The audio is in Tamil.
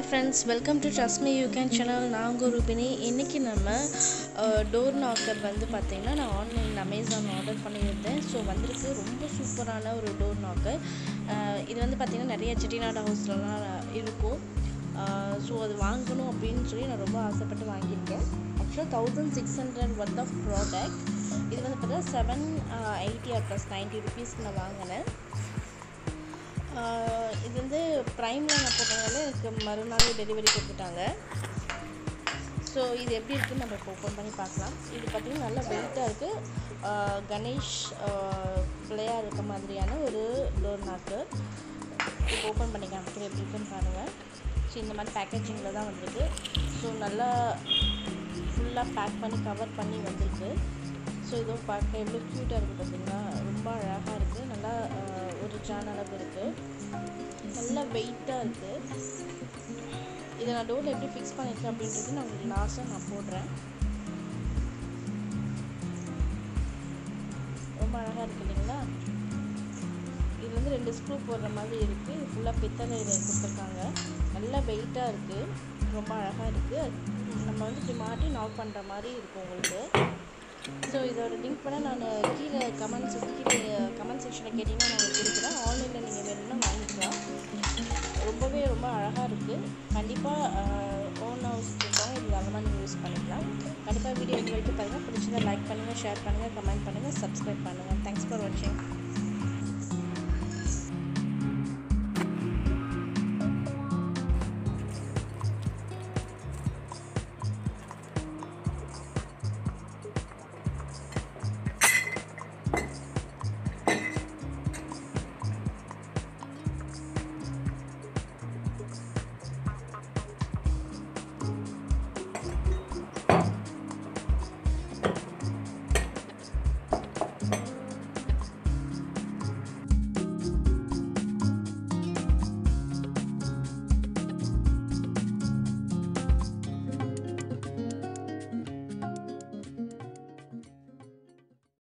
friends welcome to trust me you can channel நான் உங்கள் ரூபினி இன்றைக்கி நம்ம டோர் நாக்கர் வந்து பார்த்திங்கன்னா நான் ஆன்லைன் அமேசான் ஆர்டர் பண்ணியிருந்தேன் ஸோ வந்திருக்கு ரொம்ப சூப்பரான ஒரு டோர் நாக்கர் இது வந்து பார்த்திங்கன்னா நிறைய செட்டிநாடு ஹவுஸ்லலாம் இருக்கும் ஸோ அது வாங்கணும் அப்படின்னு சொல்லி நான் ரொம்ப ஆசைப்பட்டு வாங்கியிருக்கேன் ஆக்சுவலாக thousand six hundred worth of product இது வந்து பார்த்தீங்கன்னா seven eighty or plus ninety ருபீஸ்க்கு நான் வாங்கினேன் ஆஹ் இது வந்து ப்ரைமில் நான் போட்டனால எனக்கு மறுநாள் டெலிவரி கொடுத்துட்டாங்க ஸோ இது எப்படி இருக்குன்னு நம்ம இப்போ ஓப்பன் பண்ணி பார்க்கலாம் இது பார்த்திங்கன்னா நல்லா வெயிட்டாக இருக்குது கணேஷ் ஆஹ் பிள்ளையார் இருக்க மாதிரியான ஒரு டோர் நாக்கு இப்போ ஓப்பன் பண்ணி காமிக்கிறேன் எப்படி இருக்குன்னு பாருங்கள் ஸோ இந்த மாதிரி பேக்கேஜிங்கில் தான் வந்திருக்கு ஸோ நல்லா ஃபுல்லாக பேக் பண்ணி கவர் பண்ணி வந்திருக்கு ஸோ இதுவும் பார்க்க எவ்வளோ க்யூட்டாக இருக்குது பார்த்தீங்களா ரொம்ப அழகாக இருக்குது நல்லா ஆஹ், ஒரு ஜான் அளவு இருக்குது நல்லா வெயிட்டாக இருக்குது இதை நான் டோரில் எப்படி ஃபிக்ஸ் பண்ணியிருக்கேன் அப்படின்றது நான் உங்களுக்கு லாஸ்ட்டாக நான் போடுறேன் ரொம்ப அழகாக இருக்குது இல்லைங்களா இது வந்து ரெண்டு ஸ்க்ரூ போடுற மாதிரி இருக்குது இது ஃபுல்லாக பித்தளையில் கொடுத்துருக்காங்க நல்லா வெயிட்டாக இருக்குது ரொம்ப அழகாக இருக்குது நம்ம வந்து இப்படி மாட்டி நாக் பண்ணுற மாதிரி இருக்கும் உங்களுக்கு ஸோ இதோட லிங்க் பண்ண நான் கீழே கமெண்ட்ஸ் கீழே கமெண்ட் செக்ஷனில் கேட்டிங்கன்னா நான் உங்களுக்கு கொடுக்குறேன் ஆன்லைனில் நீங்கள் வேணும்னா வாங்கிக்கலாம் ரொம்பவே ரொம்ப அழகாக இருக்குது கண்டிப்பாக ஓன் ஹவுஸ் இருக்கவங்க இது அந்த மாதிரி யூஸ் பண்ணிக்கலாம் கண்டிப்பாக வீடியோ இது வரைக்கும் பாருங்கள் பிடிச்சதை லைக் பண்ணுங்கள் ஷேர் பண்ணுங்கள் கமெண்ட் பண்ணுங்கள் சப்ஸ்கிரைப் பண்ணுங்கள் தேங்க்ஸ் ஃபார் வாட்சிங்